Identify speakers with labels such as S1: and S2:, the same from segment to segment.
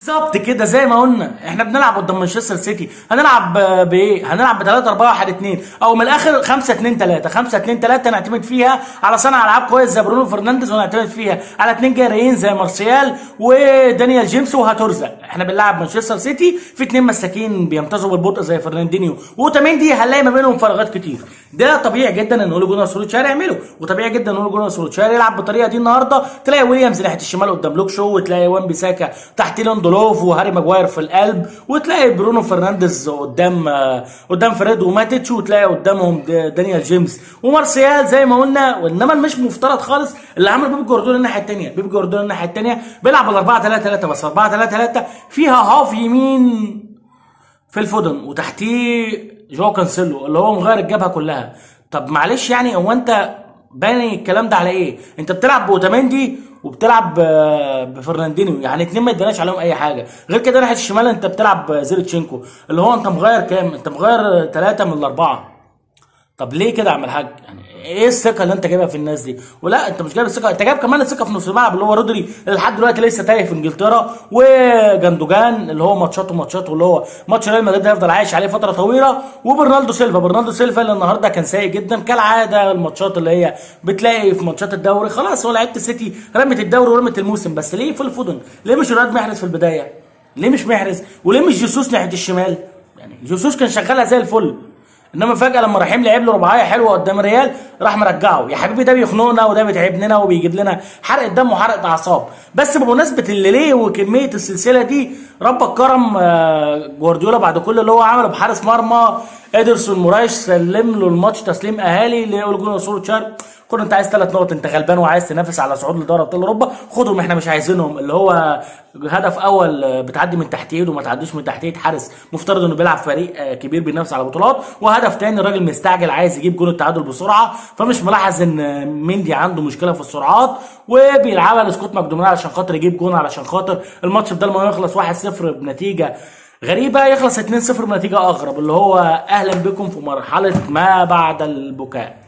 S1: بالظبط كده زي ما قلنا احنا بنلعب قدام مانشستر سيتي هنلعب ب- بايه هنلعب ب 3 4 1 2 او من الاخر 5 2 3 5 2 3 نعتمد فيها على صانع العاب كويس زي برونو فرنانديز ونعتمد فيها على اثنين جاريين زي مارسيال ودانيال جيمس وهترزق احنا بنلعب مانشستر سيتي في اثنين مساكين بيمتازوا بالبطء زي فرناندينيو وتاميندي هنلاقي ما بينهم فراغات كتير ده طبيعي جدا ان اولي جونر سولوتشار يعمله وطبيعي جدا ان اولي جونر سولوتشار يلعب بالطريقه دي النهارده تلاقي ويليامز ناحيه الشمال قدام لوك شو وتلاقي وان بيساكا تحت لوندولوف وهاري ماجواير في القلب وتلاقي برونو فرنانديز قدام آه، قدام فريد وماتيتش وتلاقي قدامهم د- دانيال جيمس ومارسيال زي ما قلنا وانما مش مفترض خالص اللي عمل بيب جوارديولا الناحيه الثانيه بيب جوارديولا الناحيه الثانيه بيلعب بال 4 3 3 بس 4 3 3 فيها هاف يمين في الفودن وتحتيه جو كانسيلو اللي هو مغير الجبهه كلها طب معلش يعني هو انت باني الكلام ده على ايه انت بتلعب باوتاميندي وبتلعب ب- بفرناندينيو يعني اتنين ما اديناش عليهم اي حاجه غير كده ناحيه الشمال انت بتلعب زيرتشينكو اللي هو انت مغير كام انت مغير ثلاثه من الاربعه طب ليه كده يا عم الحاج؟ يعني ايه الثقه اللي انت جايبها في الناس دي؟ ولا انت مش جايب الثقه انت جايب كمان الثقه في نص الملعب اللي هو رودري اللي لحد دلوقتي لسه تايه في انجلترا وجندوجان اللي هو ماتشاته ماتشاته اللي هو ماتش ريال مدريد هيفضل عايش عليه فتره طويله وبرنالدو سيلفا برنالدو سيلفا اللي النهارده كان سيء جدا كالعاده الماتشات اللي هي بتلاقي في ماتشات الدوري خلاص هو لعيبه السيتي رمت الدوري ورمت الموسم بس ليه في الفودن؟ ليه مش رياض محرز في البدايه؟ ليه مش محرز؟ وليه مش جيسوس ناحيه الشمال؟ يعني جيسوس كان شغالها زي الفل انما فجاه لما رحيم لعب له رباعيه حلوه قدام الريال راح مرجعه يا حبيبي ده بيخنقنا وده بيتعبنا وبيجيب لنا حرقه دم وحرقه اعصاب بس بمناسبه اللي ليه وكميه السلسله دي ربك كرم آه، جوارديولا بعد كل اللي هو عمله بحارس مرمى ادرسون مورايش سلم له الماتش تسليم اهالي لاول جون سولوتشار كل انت عايز ثلاث نقط انت غلبان وعايز تنافس على صعود لدوري ابطال اوروبا خدهم احنا مش عايزينهم اللي هو هدف اول آه، بتعدي من تحت ايده وما تعديش من تحت ايد حارس مفترض انه بيلعب فريق آه، كبير بينافس على بطولات وهدف تاني الراجل مستعجل عايز يجيب جون التعادل بسرعه فمش ملاحظ ان آه، مندي عنده مشكله في السرعات وبيلعبها لسكوت ماكدومينال علشان خاطر يجيب جون علشان خاطر الماتش بدل ما يخلص 1-0 بنتيجه غريبه يخلص 2-0 بنتيجه اغرب اللي هو اهلا بكم في مرحله ما بعد البكاء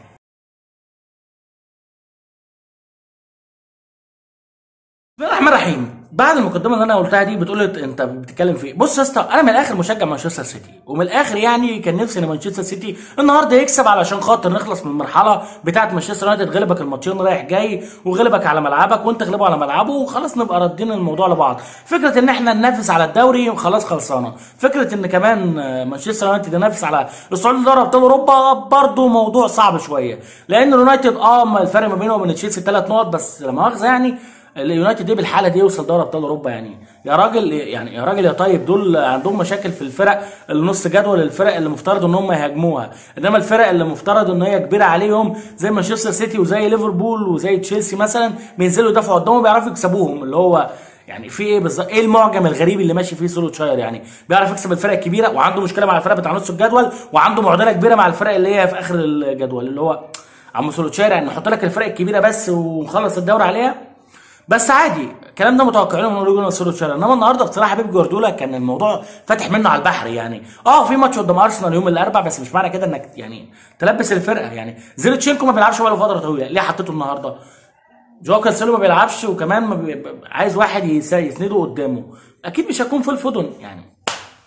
S1: بسم الله الرحمن الرحيم بعد المقدمه اللي انا قلتها دي بتقول لي انت بتتكلم في ايه بص يا اسطى انا من الاخر مشجع مانشستر سيتي ومن الاخر يعني كان نفسي ان مانشستر سيتي النهارده يكسب علشان خاطر نخلص من المرحله بتاعه مانشستر يونايتد غلبك الماتشين رايح جاي وغلبك على ملعبك وانت غلبه على ملعبه وخلاص نبقى ردين الموضوع لبعض فكره ان احنا ننافس على الدوري خلاص خلصانه فكره ان كمان آه، مانشستر يونايتد ينافس على الصعود لدوري ابطال اوروبا برضه موضوع صعب شويه لان اليونايتد اه ما الفرق ما بينه وبين تشيلسي ثلاث نقط بس لا مؤاخذه يعني اليونايتد دي بالحاله دي يوصل دوري ابطال اوروبا يعني يا راجل يعني يا راجل يا طيب دول عندهم مشاكل في الفرق اللي نص جدول الفرق اللي مفترض ان هم يهاجموها انما الفرق اللي مفترض ان هي كبيره عليهم زي مانشستر سيتي وزي ليفربول وزي تشيلسي مثلا بينزلوا يدافعوا قدامهم بيعرفوا يكسبوهم اللي هو يعني في ايه بالظبط ايه المعجم الغريب اللي ماشي فيه سولوتشاير يعني بيعرف يكسب الفرق الكبيره وعنده مشكله مع الفرق بتاع نص الجدول وعنده معضله كبيره مع الفرق اللي هي في اخر الجدول اللي هو عم سولوتشاير يعني نحط لك الفرق الكبيره بس ونخلص الدوري عليها بس عادي الكلام ده متوقعينه من اوريجو سولوتشار انما النهارده بصراحه بيب جوارديولا كان الموضوع فاتح منه على البحر يعني اه في ماتش قدام ارسنال يوم الاربعاء بس مش معنى كده انك يعني تلبس الفرقه يعني زيرتشينكو ما بيلعبش بقاله فتره طويله ليه حطيته النهارده جو كانسيلو ما بيلعبش وكمان ما بي... عايز واحد يس- يسنده قدامه اكيد مش هيكون في الفودن يعني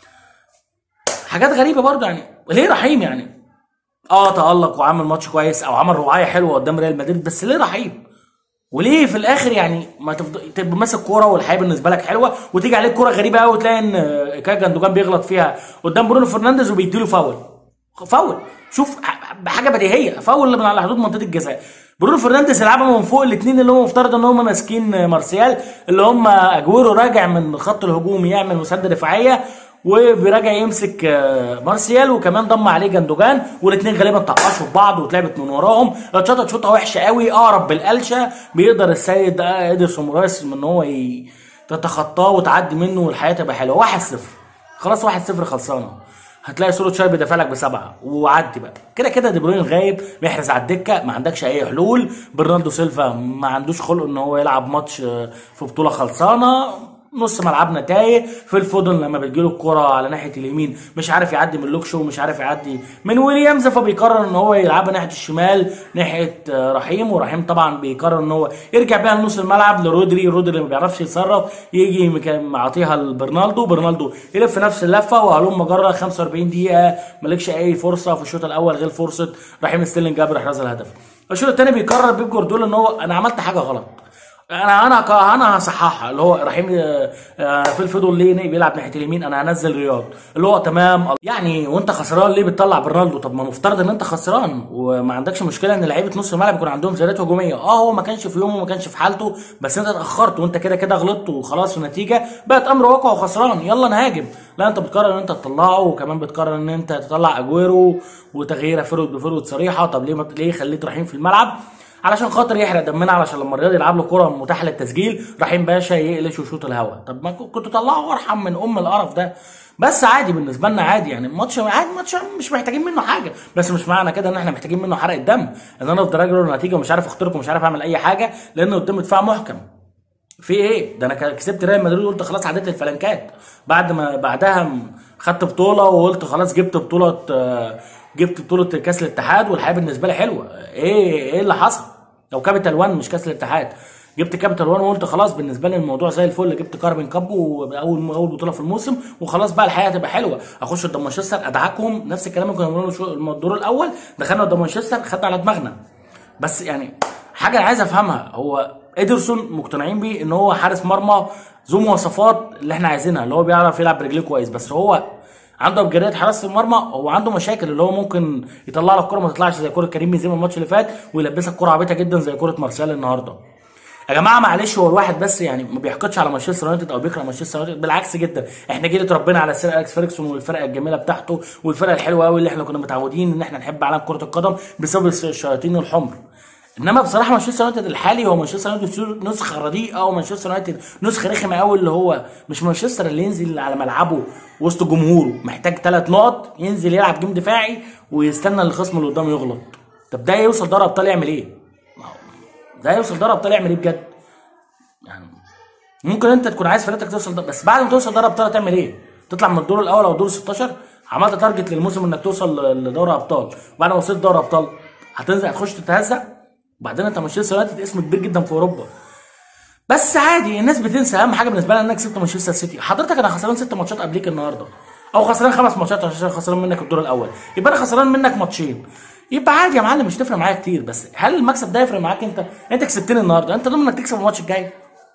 S1: حاجات غريبه برضه يعني ليه رحيم يعني اه تألق وعمل ماتش كويس او عمل رباعيه حلوه قدام ريال مدريد بس ليه رحيم وليه في الاخر يعني ما تفضل تبقى ماسك كوره والحياه بالنسبه لك حلوه وتيجي عليك كوره غريبه قوي وتلاقي ان كاجا جندوجان بيغلط فيها قدام برونو فرنانديز وبيديله فاول فاول شوف حاجه بديهيه فاول من على حدود منطقه الجزاء برونو فرنانديز يلعبها من فوق الاثنين اللي هم مفترض ان هم ماسكين مارسيال اللي هم اجويرو راجع من الخط الهجومي يعمل مسانده دفاعيه وبيراجع يمسك آه، مارسيال وكمان ضم عليه جندوجان والاثنين غالبا طقشوا في بعض واتلعبت من وراهم اتشطت شوطه وحشه قوي اقرب بالقلشه بيقدر السيد آه، ادرسون مورايس ان هو ي- تتخطاه وتعدي منه والحياه تبقى حلوه 1-0 خلاص 1-0 خلصانه هتلاقي سولو تشاي بيدافع لك بسبعه وعدي بقى كده كده دي بروين غايب محرز على الدكه ما عندكش اي حلول برناردو سيلفا ما عندوش خلق ان هو يلعب ماتش آه، في بطوله خلصانه نص ملعبنا تايه في الفودن لما بتجيله الكرة على ناحية اليمين مش عارف يعدي من لوكشو ومش عارف يعدي من ويليامز فبيقرر ان هو يلعبها ناحية الشمال ناحية آه، رحيم ورحيم طبعا بيقرر ان هو يرجع بيها لنص الملعب لرودري رودري اللي ما بيعرفش يتصرف يجي مكا- معطيها لبرنالدو برنالدو يلف نفس اللفة وهلوم مجرة 45 دقيقة مالكش اي فرصة في الشوط الاول غير فرصة رحيم ستيرلينج جاب احراز الهدف الشوط الثاني بيقرر بيب جوارديولا ان هو انا عملت حاجة غلط انا انا ك- انا هصححها اللي هو رحيم آه، آه، في الفضل ليه بيلعب ناحيه اليمين انا هنزل رياض اللي هو تمام يعني وانت خسران ليه بتطلع برنالدو طب ما مفترض ان انت خسران وما عندكش مشكله ان لعيبه نص الملعب يكون عندهم زيادات هجوميه اه هو ما كانش في يومه وما كانش في حالته بس انت اتاخرت وانت كده كده غلطت وخلاص النتيجه بقت امر واقع وخسران يلا نهاجم لا انت بتقرر ان انت تطلعه وكمان بتقرر ان انت تطلع اجويرو وتغيير فرود بفرود صريحه طب ليه ما- ليه خليت رحيم في الملعب علشان خاطر يحرق دمنا علشان لما الرياض يلعب له كره متاحه للتسجيل رحيم باشا يقلش ويشوط الهوا طب ما كنت طلعه وارحم من ام القرف ده بس عادي بالنسبه لنا عادي يعني ماتش عادي ماتش مش محتاجين منه حاجه بس مش معنى كده ان احنا محتاجين منه حرق الدم ان انا افضل اجري ورا النتيجه ومش عارف اخترق ومش عارف اعمل اي حاجه لان قدام دفاع محكم في ايه ده انا ك- كسبت ريال مدريد وقلت خلاص عديت الفلنكات بعد ما بعدها م- خدت بطوله وقلت خلاص جبت بطوله آه، جبت بطوله كاس الاتحاد والحياه بالنسبه لي حلوه ايه ايه اللي حصل لو كابيتال 1 مش كاس الاتحاد جبت كابيتال 1 وقلت خلاص بالنسبه لي الموضوع زي الفل جبت كاربين كاب واول اول بطوله في الموسم وخلاص بقى الحياه هتبقى حلوه اخش قدام مانشستر ادعكهم نفس الكلام اللي كنا بنقوله شو- الدور الاول دخلنا قدام مانشستر خدنا على دماغنا بس يعني حاجه انا عايز افهمها هو ادرسون مقتنعين بيه ان هو حارس مرمى ذو مواصفات اللي احنا عايزينها اللي هو بيعرف يلعب برجليه كويس بس هو عنده امكانيات حراسه المرمى هو عنده مشاكل اللي هو ممكن يطلع لك كره ما تطلعش زي كره كريم بنزيما الماتش اللي فات ويلبسك كره عبيطه جدا زي كره مارسيال النهارده يا جماعه معلش هو الواحد بس يعني ما بيحقدش على مانشستر يونايتد او بيكره مانشستر يونايتد بالعكس جدا احنا جيل اتربينا على سير اليكس فيرجسون والفرقه الجميله بتاعته والفرقه الحلوه قوي اللي احنا كنا متعودين ان احنا نحب عالم كره القدم بسبب الشياطين الحمر انما بصراحه مانشستر يونايتد الحالي هو مانشستر يونايتد نسخه رديئه او مانشستر يونايتد نسخه رخمه قوي اللي هو مش مانشستر اللي ينزل على ملعبه وسط جمهوره محتاج ثلاث نقط ينزل يلعب جيم دفاعي ويستنى الخصم اللي قدامه يغلط طب ده يوصل دوري ابطال يعمل ايه؟ ما هو ده يوصل دوري ابطال يعمل ايه بجد؟ يعني ممكن انت تكون عايز فرقتك توصل ده بس بعد ما توصل دوري ابطال هتعمل ايه؟ تطلع من الدور الاول او الدور 16 عملت تارجت للموسم انك توصل ل- لدوري ابطال بعد ما وصلت دوري ابطال هتنزل هتخش تتهزق وبعدين انت مانشستر يونايتد اسم كبير جدا في اوروبا بس عادي الناس بتنسى اهم حاجه بالنسبه لها انك كسبت مانشستر سيتي حضرتك انا خسران ست ماتشات قبليك النهارده او خسران خمس ماتشات عشان خسران منك الدور الاول يبقى انا خسران منك ماتشين يبقى عادي يا معلم مش تفرق معايا كتير بس هل المكسب ده يفرق معاك انت انت كسبتني النهارده انت ضامن انك تكسب الماتش الجاي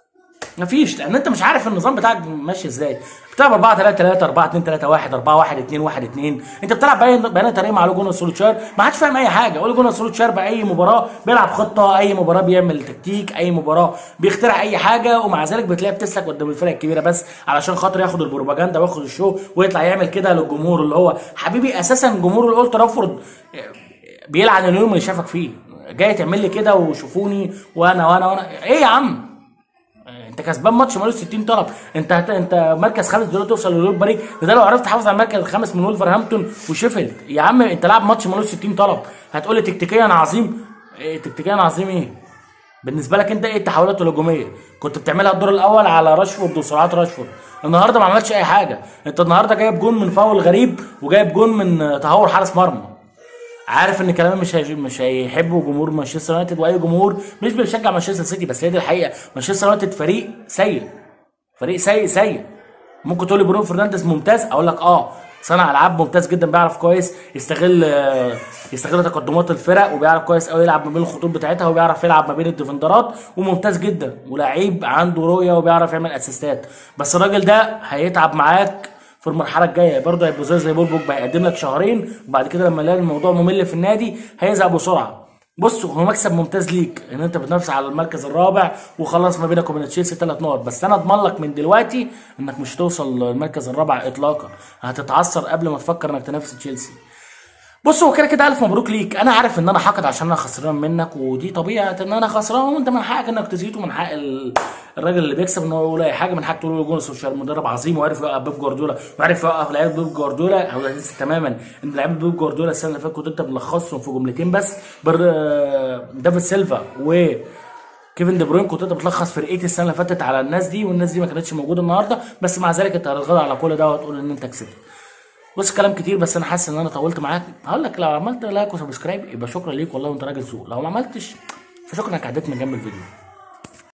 S1: مفيش لان انت مش عارف النظام بتاعك ماشي ازاي بتلعب 4 3 3 4 2 3 1 4 1 2 1 2 انت بتلعب باين بيان طريقه مع جونر سولوتشار ما حدش فاهم اي حاجه قول جونر سولوتشار باي مباراه بيلعب خطه اي مباراه بيعمل تكتيك اي مباراه بيخترع اي حاجه ومع ذلك بتلاقيه بتسلك قدام الفرق الكبيره بس علشان خاطر ياخد البروباجندا وياخد الشو ويطلع يعمل كده للجمهور اللي هو حبيبي اساسا جمهور الاولد ترافورد بيلعن اليوم اللي شافك فيه جاي تعمل لي كده وشوفوني وانا وانا وانا ايه يا عم انت كسبان ماتش مالوش 60 طلب انت هت... انت مركز خامس دلوقتي توصل لليوروبا ليج ده لو عرفت تحافظ على المركز الخامس من ولفرهامبتون وشيفيلد يا عم انت لاعب ماتش مالوش 60 طلب هتقول لي تكتيكيا عظيم ايه تكتيكيا عظيم ايه بالنسبه لك انت ايه التحولات الهجوميه كنت بتعملها الدور الاول على راشفورد وسرعات راشفورد النهارده ما عملتش اي حاجه انت النهارده جايب جون من فاول غريب وجايب جون من تهور حارس مرمى عارف ان كلامي مش هيج... مش هيحبه جمهور مانشستر يونايتد واي جمهور مش بيشجع مانشستر سيتي بس هي دي الحقيقه مانشستر يونايتد فريق سيء فريق سيء سيء ممكن تقول لي برونو فرنانديز ممتاز اقول لك اه صانع العاب ممتاز جدا بيعرف كويس يستغل آه، يستغل تقدمات الفرق وبيعرف كويس قوي يلعب ما بين الخطوط بتاعتها وبيعرف يلعب ما بين الديفندرات وممتاز جدا ولعيب عنده رؤيه وبيعرف يعمل اسيستات بس الراجل ده هيتعب معاك في المرحله الجايه برضه هيبقى زي زي بول بوجبا هيقدم لك شهرين وبعد كده لما يلاقي الموضوع ممل في النادي هيزهق بسرعه بص هو مكسب ممتاز ليك ان انت بتنافس على المركز الرابع وخلاص ما بينك وبين تشيلسي ثلاث نقط بس انا اضمن لك من دلوقتي انك مش هتوصل للمركز الرابع اطلاقا هتتعثر قبل ما تفكر انك تنافس تشيلسي بص هو كده كده الف مبروك ليك انا عارف ان انا حاقد عشان انا خسران منك ودي طبيعه ان انا خسران وانت من حقك انك تزيد ومن حق ال- الراجل اللي بيكسب ان هو يقول اي حاجه من حقك تقول له جون سوشيال مدرب عظيم وعارف يوقف بيب جوارديولا وعارف يوقف لعيبه بيب جوارديولا هو لسه تماما ان لعيبه بيب جوارديولا السنه اللي فاتت كنت انت ملخصهم في جملتين بس بر دافيد سيلفا و كيفن دي بروين كنت انت بتلخص فرقتي السنه اللي فاتت على الناس دي والناس دي ما كانتش موجوده النهارده بس مع ذلك انت هتتغاضى على كل ده وتقول ان انت كسبت بص كلام كتير بس انا حاسس ان انا طولت معاك هقول لك لو عملت لايك وسبسكرايب يبقى شكرا ليك والله وانت راجل ذوق لو ما عملتش فشكرا انك عديت من جنب الفيديو